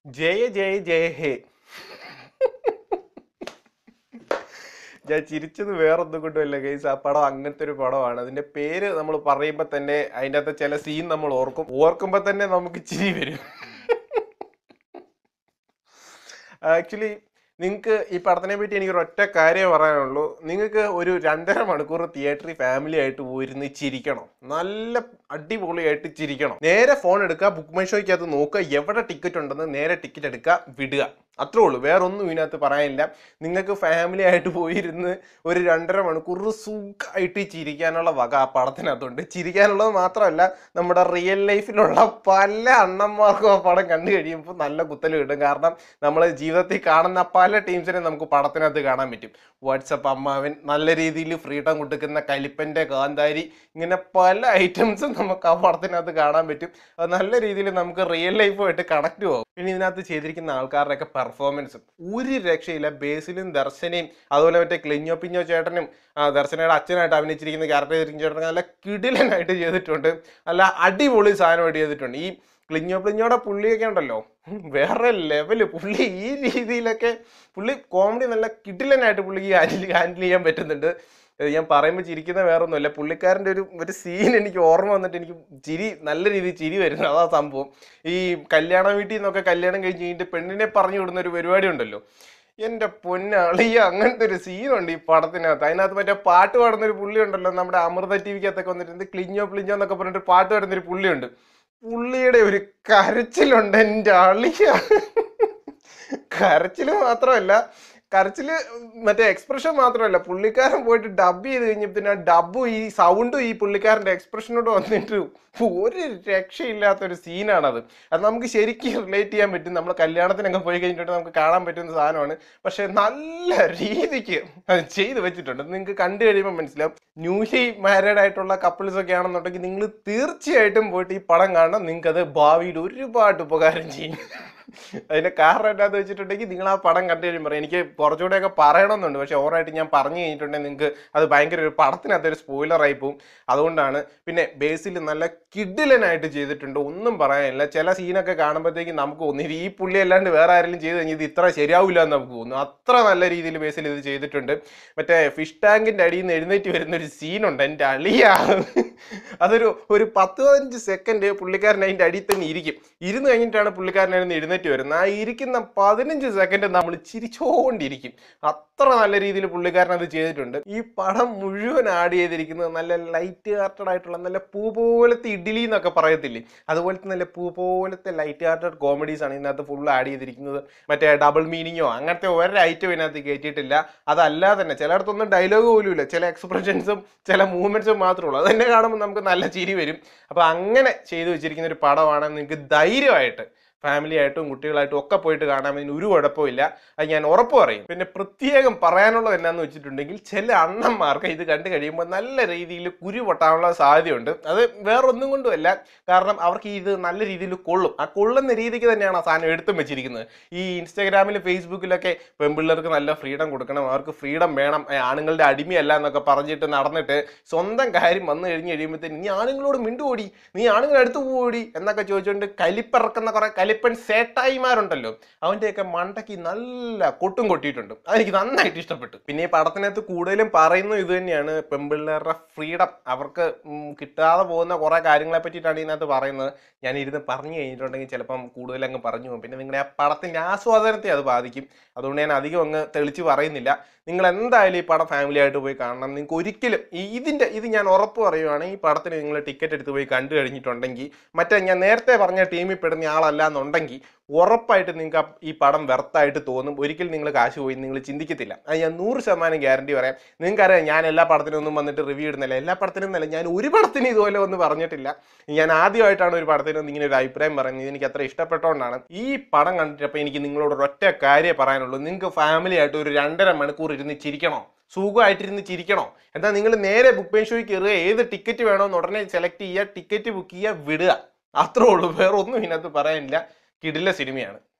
ജയ ജയ ജയ ഹേ ഞാൻ ചിരിച്ചത് വേറൊന്നും കൊണ്ടുമല്ല ഗൈസ് ആ പടം അങ്ങനത്തെ ഒരു പടമാണ് അതിന്റെ പേര് നമ്മൾ പറയുമ്പോൾ തന്നെ അതിൻ്റെ അകത്ത് ചില സീൻ നമ്മൾ ഓർക്കും ഓർക്കുമ്പോൾ തന്നെ നമുക്ക് ചിരി വരും ആക്ച്വലി നിങ്ങൾക്ക് ഈ പടത്തിനെ പറ്റി എനിക്ക് ഒറ്റ കാര്യം പറയാനുള്ളൂ നിങ്ങൾക്ക് ഒരു രണ്ടര മണിക്കൂർ തിയേറ്ററിൽ ഫാമിലി ആയിട്ട് പോയിരുന്ന് ചിരിക്കണം നല്ല അടിപൊളിയായിട്ട് ചിരിക്കണം നേരെ ഫോൺ എടുക്കുക ബുക്ക് മൈ ഷോയ്ക്കകത്ത് നോക്കുക എവിടെ ടിക്കറ്റ് ഉണ്ടെന്ന് നേരെ ടിക്കറ്റ് എടുക്കുക വിടുക അത്രേ ഉള്ളൂ വേറെ ഒന്നും ഇതിനകത്ത് പറയാനില്ല നിങ്ങൾക്ക് ഫാമിലി ആയിട്ട് പോയിരുന്ന് ഒരു രണ്ടര മണിക്കൂർ സുഖമായിട്ട് ചിരിക്കാനുള്ള വക ആ പടത്തിനകത്തുണ്ട് ചിരിക്കാനുള്ളത് മാത്രമല്ല നമ്മുടെ റിയൽ ലൈഫിലുള്ള പല അണ്ണന്മാർക്കും ആ പടം കണ്ടു കഴിയുമ്പോൾ നല്ല കുത്തൽ കിട്ടും കാരണം നമ്മൾ ജീവിതത്തിൽ കാണുന്ന പല ടീംസിനെ നമുക്ക് പടത്തിനകത്ത് കാണാൻ പറ്റും വാട്സപ്പ് അമ്മാവൻ നല്ല രീതിയിൽ ഫ്രീഡം കൊടുക്കുന്ന കലിപ്പൻ്റെ കാന്താരി ഇങ്ങനെ പല ഐറ്റംസും നമുക്ക് ആ പടത്തിനകത്ത് കാണാൻ പറ്റും അത് നല്ല രീതിയിൽ നമുക്ക് റിയൽ ലൈഫുമായിട്ട് കണക്ട് പോകും പിന്നെ ഇതിനകത്ത് ചെയ്തിരിക്കുന്ന ആൾക്കാരുടെയൊക്കെ പെർഫോമൻസും ഒരു രക്ഷയില്ല ബേസിലും ദർശനയും അതുപോലെ മറ്റേ ക്ലിഞ്ഞോ പിഞ്ഞോ ചേട്ടനും ആ, ദർശനയുടെ അച്ഛനായിട്ട് അഭിനയിച്ചിരിക്കുന്ന ക്യാരക്ടർ ചെയ്തിരിക്കുന്ന ചേട്ടനൊക്കെ നല്ല കിടിലനായിട്ട് ചെയ്തിട്ടുണ്ട് നല്ല അടിപൊളി സാധനമായിട്ട് ചെയ്തിട്ടുണ്ട് ഈ ക്ലിഞ്ഞോ പ്ലിഞ്ഞോടെ പുള്ളിയൊക്കെ ഉണ്ടല്ലോ ഉം, വേറെ ലെവല് പുള്ളി ഈ രീതിയിലൊക്കെ പുള്ളി കോമഡി നല്ല കിടിലനായിട്ട് പുള്ളിക്ക് ഹാൻഡിൽ ഹാൻഡിൽ ചെയ്യാൻ പറ്റുന്നുണ്ട് ഇത് ഞാൻ പറയുമ്പോൾ ചിരിക്കുന്ന വേറൊന്നുമല്ല പുള്ളിക്കാരൻ്റെ ഒരു ഒരു സീൻ എനിക്ക് ഓർമ്മ വന്നിട്ട് എനിക്ക് ചിരി നല്ല രീതിയിൽ ചിരി വരുന്നു അതാ സംഭവം ഈ കല്യാണ വീട്ടിൽ നിന്നൊക്കെ കല്യാണം കഴിഞ്ഞ് കഴിഞ്ഞിട്ട് പെണ്ണിനെ പറഞ്ഞു വിടുന്ന ഒരു പരിപാടി ഉണ്ടല്ലോ എൻ്റെ പൊന്നാളിയ അങ്ങനത്തെ ഒരു സീനുണ്ട് ഈ പടത്തിനകത്ത് അതിനകത്ത് മറ്റേ പാട്ട് പാടുന്ന ഒരു പുള്ളി ഉണ്ടല്ലോ നമ്മുടെ അമൃത ടി വിക്കകത്തൊക്കെ വന്നിട്ട് എന്ത് ക്ലിഞ്ഞോ പ്ലിഞ്ഞോ എന്നൊക്കെ പറഞ്ഞിട്ട് പാട്ട് പാടുന്ന ഒരു പുള്ളിയുണ്ട് പുള്ളിയുടെ ഒരു കരച്ചിലുണ്ട് എൻ്റെ അളിയ കരച്ചിൽ മാത്രമല്ല കരച്ചില് മറ്റേ എക്സ്പ്രഷൻ മാത്രമല്ല പുള്ളിക്കാരൻ പോയിട്ട് ഡബ് ചെയ്ത് കഴിഞ്ഞപ്പോൾ ആ ഡബും ഈ സൗണ്ടും ഈ പുള്ളിക്കാരൻ്റെ എക്സ്പ്രഷനോട് വന്നിട്ട് ഒരു രക്ഷയില്ലാത്ത ഒരു സീനാണത് അത് നമുക്ക് ശരിക്കും റിലേറ്റ് ചെയ്യാൻ പറ്റും നമ്മൾ കല്യാണത്തിനൊക്കെ പോയി കഴിഞ്ഞിട്ട് നമുക്ക് കാണാൻ പറ്റുന്ന സാധനമാണ് പക്ഷെ നല്ല രീതിക്ക് അത് ചെയ്ത് വെച്ചിട്ടുണ്ട് നിങ്ങൾക്ക് കണ്ടു കഴിയുമ്പോൾ മനസ്സിലാവും ന്യൂലി മാരീഡ് ആയിട്ടുള്ള കപ്പിൾസ് ഒക്കെ ആണെന്നുണ്ടെങ്കിൽ നിങ്ങൾ തീർച്ചയായിട്ടും പോയിട്ട് ഈ പടം കാണണം നിങ്ങൾക്ക് അത് ഭാവിയിൽ ഒരുപാട് ഉപകാരം ചെയ്യും അതിന്റെ കാരണം എന്താന്ന് വെച്ചിട്ടുണ്ടെങ്കിൽ നിങ്ങൾ ആ പടം കണ്ടു കഴിയുമ്പോൾ പറയും എനിക്ക് കുറച്ചുകൂടെയൊക്കെ പറയണമെന്നുണ്ട് പക്ഷെ ഓവറായിട്ട് ഞാൻ പറഞ്ഞു കഴിഞ്ഞിട്ടുണ്ടെങ്കിൽ നിങ്ങൾക്ക് അത് ഭയങ്കര ഒരു പടത്തിനകത്ത് ഒരു സ്പോയിലർ ആയി പോകും അതുകൊണ്ടാണ് പിന്നെ ബേസിൽ നല്ല കിഡിലനായിട്ട് ചെയ്തിട്ടുണ്ട് ഒന്നും പറയാനില്ല ചില സീനൊക്കെ കാണുമ്പോഴത്തേക്ക് നമുക്ക് തോന്നി ഈ പുള്ളി അല്ലാണ്ട് വേറെ ആരെങ്കിലും ചെയ്ത് കഴിഞ്ഞാൽ ഇത് ഇത്ര ശരിയാവില്ല എന്ന് നമുക്ക് തോന്നുന്നു അത്ര നല്ല രീതിയിൽ ബേസിൽ ഇത് ചെയ്തിട്ടുണ്ട് മറ്റേ ഫിഷ് ടാങ്കിന്റെ അടിയിൽ നിന്ന് എഴുന്നേറ്റ് വരുന്ന ഒരു സീനുണ്ട് എൻ്റെ അളിയാ അതൊരു ഒരു പത്ത് പതിനഞ്ച് സെക്കൻഡ് പുള്ളിക്കാരൻ അതിൻ്റെ അടിയിൽ തന്നെ ഇരിക്കും ഇരുന്ന് കഴിഞ്ഞിട്ടാണ് പുള്ളിക്കാരൻ അതിൽ നിന്ന് എഴുന്നേറ്റ് വരുന്നത് ആ ഇരിക്കുന്ന പതിനഞ്ച് സെക്കൻഡ് നമ്മൾ ചിരിച്ചോണ്ടിരിക്കും അത്ര നല്ല രീതിയിൽ പുള്ളിക്കാരൻ അത് ചെയ്തിട്ടുണ്ട് ഈ പടം മുഴുവൻ ആഡ് ചെയ്തിരിക്കുന്നത് നല്ല ലൈറ്റ് ഹാർട്ടഡ് ആയിട്ടുള്ള നല്ല പൂ പോലത്തെ ഇഡ്ഡലി എന്നൊക്കെ പറയത്തില്ലേ അതുപോലത്തെ നല്ല പൂ പോലത്തെ ലൈറ്റ് ഹാർട്ടഡ് കോമഡീസ് ആണ് ഇതിനകത്ത് ഫുൾ ആഡ് ചെയ്തിരിക്കുന്നത് മറ്റേ ഡബിൾ മീനിങ്ങോ അങ്ങനത്തെ ഒരു ഐറ്റം ഇതിനകത്ത് കയറ്റിയിട്ടില്ല അതല്ലാതെ തന്നെ ചിലയിടത്തൊന്നും ഡയലോഗ് പോലും ഇല്ല ചില എക്സ്പ്രഷൻസും ചില മൂവ്മെന്റ്സും മാത്രമേ ഉള്ളൂ അത് തന്നെ കാണുമ്പോൾ നമുക്ക് നല്ല ചിരി വരും അപ്പോൾ അങ്ങനെ ചെയ്തു വെച്ചിരിക്കുന്ന ഒരു പടമാണ് നിങ്ങൾക്ക് ധൈര്യമായിട്ട് ഫാമിലി ആയിട്ടും കുട്ടികളായിട്ടും ഒക്കെ പോയിട്ട് കാണാൻ ഇതിന് ഒരു കുഴപ്പമില്ല അത് ഞാൻ ഉറപ്പ് പറയും പിന്നെ പ്രത്യേകം പറയാനുള്ളത് എന്നാന്ന് വെച്ചിട്ടുണ്ടെങ്കിൽ ചില അണ്ണന്മാർക്ക് ഇത് കണ്ടു കഴിയുമ്പോൾ നല്ല രീതിയിൽ കുരു പൊട്ടാനുള്ള സാധ്യതയുണ്ട് അത് വേറൊന്നും കൊണ്ടുമല്ല കാരണം അവർക്ക് ഇത് നല്ല രീതിയിൽ കൊള്ളും ആ കൊള്ളുന്ന രീതിക്ക് തന്നെയാണ് ആ സാധനം എടുത്തും വെച്ചിരിക്കുന്നത് ഈ ഇൻസ്റ്റാഗ്രാമിലും ഫേസ്ബുക്കിലൊക്കെ പെൺപിള്ളേർക്ക് നല്ല ഫ്രീഡം കൊടുക്കണം അവർക്ക് ഫ്രീഡം വേണം ഏ, ആണുങ്ങളുടെ അടിമയല്ല എന്നൊക്കെ പറഞ്ഞിട്ട് നടന്നിട്ട് സ്വന്തം കാര്യം വന്നു കഴിഞ്ഞ് കഴിയുമ്പോഴത്തേന് നീ ആണുങ്ങളോട് മിണ്ടുപോടി നീ ആണുങ്ങളുടെ അടുത്ത് പോടി എന്നൊക്കെ ചോദിച്ചുകൊണ്ട് കലിപ്പിറക്കുന്ന കുറെ കലിപ്പൻ സേട്ടായിമാരുണ്ടല്ലോ അവൻ്റെയൊക്കെ മണ്ടയ്ക്ക് നല്ല കൊട്ടും കൊട്ടിയിട്ടുണ്ട് അതെനിക്ക് നന്നായിട്ട് ഇഷ്ടപ്പെട്ടു പിന്നെ ഈ പടത്തിനകത്ത് കൂടുതലും പറയുന്നത് ഇത് തന്നെയാണ് പെൺപിള്ളേരുടെ ഫ്രീഡം അവർക്ക് ഉം, കിട്ടാതെ പോകുന്ന കുറെ കാര്യങ്ങളെ പറ്റിയിട്ടാണ് ഇതിനകത്ത് പറയുന്നത് ഞാൻ ഇരുന്ന് പറഞ്ഞു കഴിഞ്ഞിട്ടുണ്ടെങ്കിൽ ചിലപ്പം കൂടുതൽ അങ്ങ് പറഞ്ഞു പോകും പിന്നെ നിങ്ങളുടെ ആ പടത്തിന്റെ ആസ്വാദനത്തെ അത് ബാധിക്കും അതുകൊണ്ട് ഞാൻ അധികം അങ്ങ് തെളിച്ച് പറയുന്നില്ല നിങ്ങൾ എന്തായാലും ഈ പടം ഫാമിലി ആയിട്ട് പോയി കാണണം നിങ്ങൾക്ക് ഒരിക്കലും ഈ ഇതിന്റെ ഇത് ഞാൻ ഉറപ്പ് പറയുവാണ് ഈ പടത്തിന് നിങ്ങൾ ടിക്കറ്റ് എടുത്ത് പോയി കണ്ടു കഴിഞ്ഞിട്ടുണ്ടെങ്കിൽ മറ്റേ ഞാൻ നേരത്തെ പറഞ്ഞ ടീമിൽ പെടുന്ന ആളല്ല എന്നുണ്ടെങ്കിൽ ഉറപ്പായിട്ട് നിങ്ങൾക്ക് ആ- ഈ പടം വെർത്തായിട്ട് തോന്നും ഒരിക്കലും നിങ്ങൾ കാശ് പോയി നിങ്ങൾ ചിന്തിക്കത്തില്ല അത് ഞാൻ നൂറ് ശതമാനം ഗ്യാരണ്ടി പറയാം നിങ്ങൾക്കറിയാം ഞാൻ എല്ലാ പടത്തിനും ഒന്നും വന്നിട്ട് റിവ്യൂ ഇടുന്നില്ല എല്ലാ പടത്തിനും എന്നല്ല ഞാൻ ഒരു പടത്തിന് ഇതുപോലെ ഒന്നും പറഞ്ഞിട്ടില്ല ഞാൻ ആദ്യമായിട്ടാണ് ഒരു പടത്തിന് ഒന്ന് ഇങ്ങനെ ഒരു അഭിപ്രായം പറയുന്നത് എനിക്ക് അത്ര ഇഷ്ടപ്പെട്ടോണ്ടാണ് ഈ പടം കണ്ടിട്ടപ്പോൾ എനിക്ക് നിങ്ങളോട് ഒരൊറ്റ കാര്യമേ പറയാനുള്ളൂ നിങ്ങൾക്ക് ഫാമിലി ആയിട്ട് ഒരു രണ്ടര മണിക്കൂർ ഇരുന്ന് ചിരിക്കണോ സുഖമായിട്ടിരുന്ന് ചിരിക്കണോ എന്നാൽ നിങ്ങൾ നേരെ ബുക്ക് മൈ ഷോയ്ക്ക് കയറുക ഏത് ടിക്കറ്റ് വേണമെന്ന് ഉടനെ സെലക്ട് ചെയ്യുക ടിക്കറ്റ് ബുക്ക് ചെയ്യുക വിടുക അത്രേ ഉള്ളൂ വേറെ ഒന്നും ഇതിനകത്ത് പറയാനില്ല കിടില സിനിമയാണ്